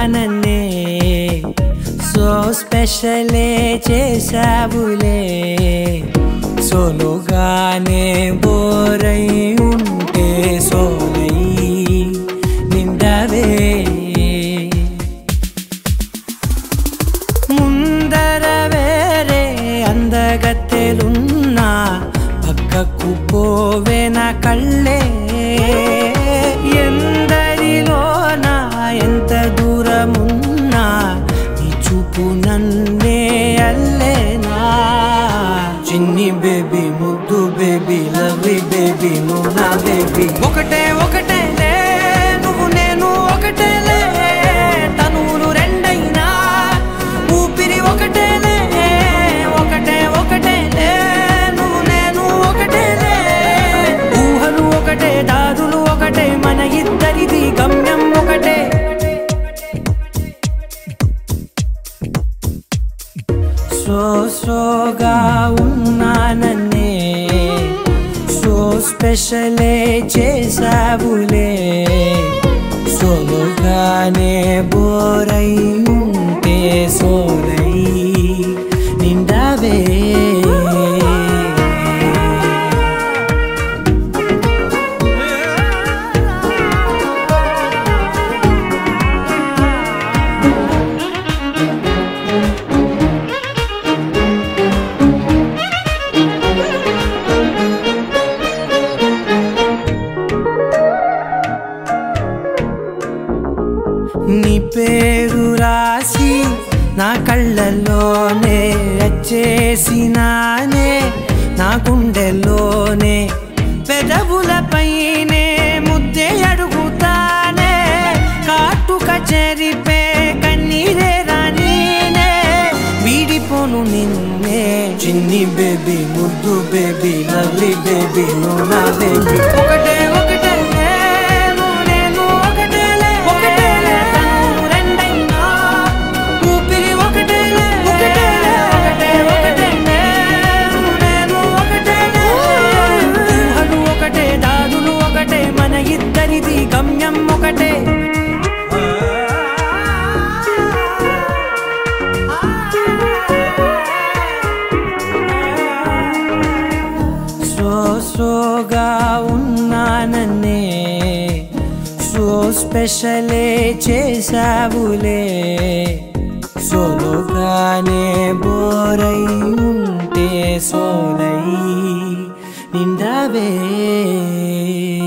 ఉన్నానన్నే so స్పెషలే చేసావులే సోలోగానే బోరై ఉంటే సోలై నిండవే ముందర వేరే అందగత్తెలున్నా పక్కకు పోవే నా కళ్ళే ఎందరిలోనా ఎంత దూరమున్నా నీ చూపు నన్నే అల్లేనా చిన్ని బేబీ ముద్దు బేబీ లవ్లీ బేబీ నువ్వు నా బేబీ ఒకటే ఒకటే లే నువ్వు నేను ఒకటేలే తనువులు రెండైనా ఊపిరి ఒకటేలే ఒకటే ఒకటేలే నువ్వు నేను ఒకటేలే ఊహలు ఒకటే దారులు ఒకటే మన ఇద్దరిది గమ్యం ఒకటే సో సోగా ఉన్నానన్నే సో స్పెషలే చేసావులే సోలోగానే బోరై ఉంటే సోలై నిండావే నీ పేరు రాసి నా కళ్ళల్లోనే వచ్చేసినానే నా గుండెల్లోనే పెదవులపైనే ముద్దే అడుగుతానే కాటుక చెరిపే కన్నీరే రానీనే వీడిపోను నిన్నే చిన్ని బేబీ ముద్దు బేబీ లవ్లీ బేబీ నువ్వు నా బేబీ ఒకటే ఒకటే నువ్వు నేను ఒకటేలే ఒకటేలే తను రెండైనా ఊపిరి ఒకటేలే ఒకటేలే ఒకటే ఒకటేలే నువ్వు నేను ఒకటేలే ఊహలు ఒకటే దారులు ఒకటే మన ఇద్దరిది గమ్యం ఒకటే సో సోగా ఉన్నానన్నే సో స్పెషలే చేసావులే సోలోగానే బోరై ఉంటే సోలై నిండావే